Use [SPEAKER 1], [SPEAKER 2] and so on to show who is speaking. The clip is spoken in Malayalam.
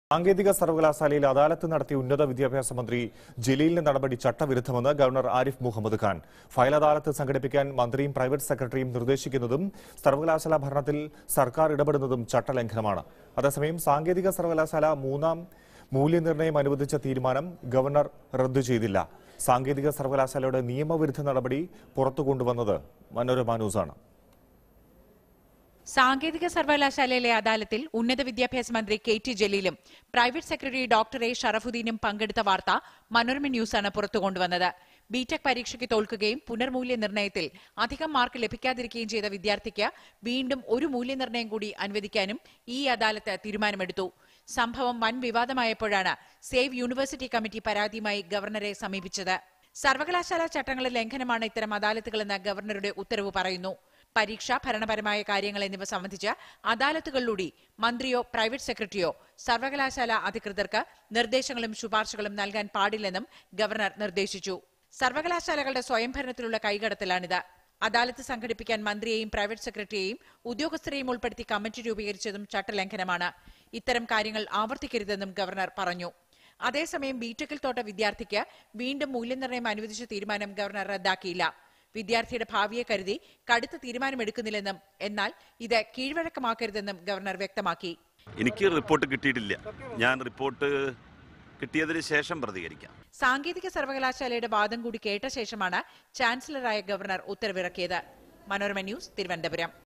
[SPEAKER 1] സാങ്കേതിക സർവകലാശാലയിൽ അദാലത്ത് നടത്തിയ ഉന്നത വിദ്യാഭ്യാസ മന്ത്രി ജലീലിന്റെ നടപടി ചട്ടവിരുദ്ധമെന്ന് ഗവർണർ ആരിഫ് മുഹമ്മദ് ഖാൻ ഫയൽ അദാലത്ത് സംഘടിപ്പിക്കാൻ മന്ത്രിയും പ്രൈവറ്റ് സെക്രട്ടറിയും നിർദ്ദേശിക്കുന്നതും സർവകലാശാല ഭരണത്തിൽ സർക്കാർ ഇടപെടുന്നതും ചട്ടലംഘനമാണ് അതേസമയം സാങ്കേതിക സർവകലാശാല മൂന്നാം മൂല്യനിർണ്ണയം അനുവദിച്ച തീരുമാനം ഗവർണർ റദ്ദു ചെയ്തില്ല സാങ്കേതിക സർവകലാശാലയുടെ നിയമവിരുദ്ധ നടപടി പുറത്തു കൊണ്ടുവന്നത് മനോരമ ന്യൂസാണ്
[SPEAKER 2] സാങ്കേതിക സർവകലാശാലയിലെ അദാലത്തിൽ ഉന്നത വിദ്യാഭ്യാസ മന്ത്രി കെ ടി ജലീലും പ്രൈവറ്റ് സെക്രട്ടറി ഡോക്ടർ എ ഷറഫുദ്ദീനും പങ്കെടുത്ത വാർത്ത മനോരമ ന്യൂസാണ് പുറത്തു കൊണ്ടുവന്നത് ബിടെക് പരീക്ഷയ്ക്ക് തോൽക്കുകയും പുനർമൂല്യനിർണ്ണയത്തിൽ അധികം മാർക്ക് ലഭിക്കാതിരിക്കുകയും ചെയ്ത വിദ്യാർത്ഥിക്ക് വീണ്ടും ഒരു മൂല്യനിർണ്ണയം കൂടി അനുവദിക്കാനും ഈ അദാലത്ത് തീരുമാനമെടുത്തു സംഭവം വൻ വിവാദമായപ്പോഴാണ് സേവ് യൂണിവേഴ്സിറ്റി കമ്മിറ്റി പരാതിയുമായി ഗവർണറെ സമീപിച്ചത് സർവകലാശാല ചട്ടങ്ങളുടെ ലംഘനമാണ് ഇത്തരം അദാലത്തുകളെന്ന് ഗവർണറുടെ ഉത്തരവ് പറയുന്നു പരീക്ഷ ഭരണപരമായ കാര്യങ്ങൾ എന്നിവ സംബന്ധിച്ച് അദാലത്തുകളിലൂടെ മന്ത്രിയോ പ്രൈവറ്റ് സെക്രട്ടറിയോ സർവകലാശാല അധികൃതർക്ക് നിർദ്ദേശങ്ങളും ശുപാർശകളും നൽകാൻ പാടില്ലെന്നും ഗവർണർ നിർദ്ദേശിച്ചു സർവകലാശാലകളുടെ സ്വയംഭരണത്തിലുള്ള കൈകടത്തലാണിത് അദാലത്ത് സംഘടിപ്പിക്കാൻ മന്ത്രിയെയും പ്രൈവറ്റ് സെക്രട്ടറിയെയും ഉദ്യോഗസ്ഥരെയും ഉൾപ്പെടുത്തി കമ്മിറ്റി രൂപീകരിച്ചതും ചട്ടലംഘനമാണ് ഇത്തരം കാര്യങ്ങൾ ആവർത്തിക്കരുതെന്നും ഗവർണർ പറഞ്ഞു അതേസമയം ബിടെക്കിൽ തോട്ട വിദ്യാർത്ഥിക്ക് വീണ്ടും മൂല്യനിർണ്ണയം അനുവദിച്ച തീരുമാനം ഗവർണർ റദ്ദാക്കിയില്ല വിദ്യാർത്ഥിയുടെ ഭാവിയെ കരുതി കടുത്ത തീരുമാനമെടുക്കുന്നില്ലെന്നും എന്നാൽ ഇത് കീഴ്വഴക്കമാക്കരുതെന്നും ഗവർണർ വ്യക്തമാക്കി
[SPEAKER 3] എനിക്ക് റിപ്പോർട്ട് കിട്ടിയിട്ടില്ല ഞാൻ റിപ്പോർട്ട് കിട്ടിയതിന് ശേഷം പ്രതികരിക്കാം
[SPEAKER 2] സാങ്കേതിക സർവകലാശാലയുടെ വാദം കൂടി കേട്ട ശേഷമാണ് ചാൻസലറായ ഗവർണർ ഉത്തരവിറക്കിയത് മനോരമ ന്യൂസ് തിരുവനന്തപുരം